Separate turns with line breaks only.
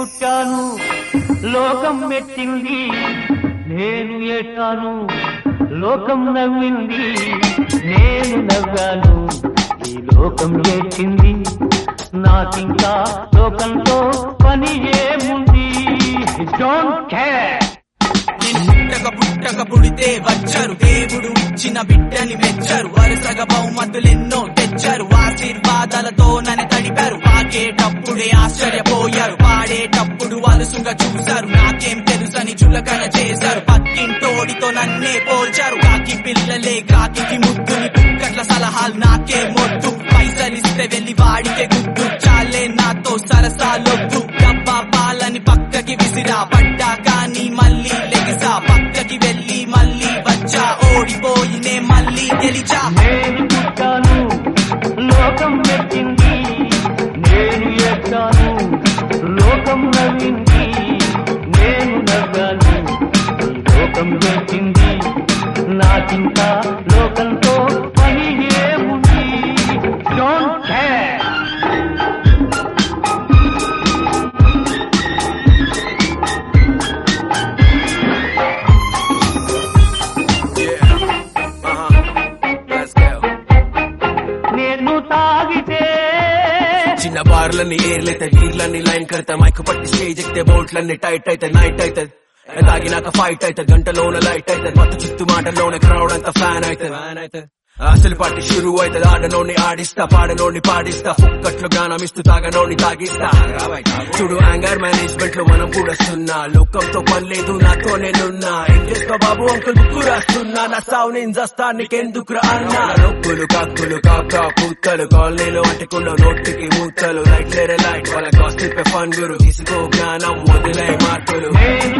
పుట్టాను లోకం మెచ్చింది నేను ఏటాను లోకం నవ్వింది నేను నవ్వాను ఈ లోకం ఏడ్చింది నాకింకా లోకంతో పని ఏముంది డోంట్ కేర్
నేను పుట్టక పుట్టక పుడితే వచ్చారు దేవుడు ఇచ్చిన బిడ్డని మెచ్చారు వరుసగా బహుమతులెన్నో తెచ్చారు ఆశీర్వాదాలతో నన్ను తడిపారు పాకేటప్పుడే ఆశ్చర్యపోయారు పాడేటప్పుడు అలుసుగా చూశారు నాకేం తెలుసని చులకన చేశారు పక్కింటోడితో నన్నే పోల్చారు కాకి పిల్లలే కాకి ముద్దుని కుక్కట్ల సలహాలు నాకే మొద్దు పైసలిస్తే వెళ్ళి వాడికే గుద్దు చాలే నాతో సరసాలొద్దు డబ్బా పాలని పక్కకి విసిరా పడ్డా కానీ మళ్ళీ లెగిసా పక్కకి వెళ్ళి మళ్ళీ వచ్చా ఓడిపోయినే మళ్ళీ గెలిచా
నేను పుట్టాను లోకం మెచ్చింది నేను ఎక్కాను లోకం నవ్వింది నేను నవ్వాను ఈ లోకం మెచ్చింది నాకింకా లోకంతో పని ఏముంది డోంట్ కేర్ నేను తాగితే
చిన్న బార్లన్నీ ఏర్లైతే వీర్లన్నీ లైన్ కడితే మైక్ పట్టి స్టేజ్ ఎక్కితే బోట్లన్నీ టైట్ అయితే నైట్ అయితే తాగినాక ఫైట్ అయితే గంటలోన లైట్ అయితే మత్తు చిత్తు మాటలోనే క్రౌడ్ అంతా ఫ్యాన్ అయితే అసలు పార్టీ షురు అయితే ఆడనోని ఆడిస్తా పాడనోని పాడిస్తా ఫుక్కట్లు గానం ఇస్తూ తాగనోని తాగిస్తా చూడు యాంగర్ మేనేజ్మెంట్ లో మనం కూడా సున్నా లోకంతో పని లేదు నాతో నేనున్నా ఏం చేసుకో బాబు అంకుల్ బుక్కు రాస్తున్నా నా సావు నేను జస్తా నీకెందుకు రా అన్నా నొక్కులు కక్కులు కాకా పూతలు కాలనీలో అంటుకున్న నోటికి మూతలు లైట్ లేరే లైట్ వాళ్ళ కాస్ట్ ఫన్ గురు తీసుకో జ్ఞానం వదిలే మార్కులు
నేను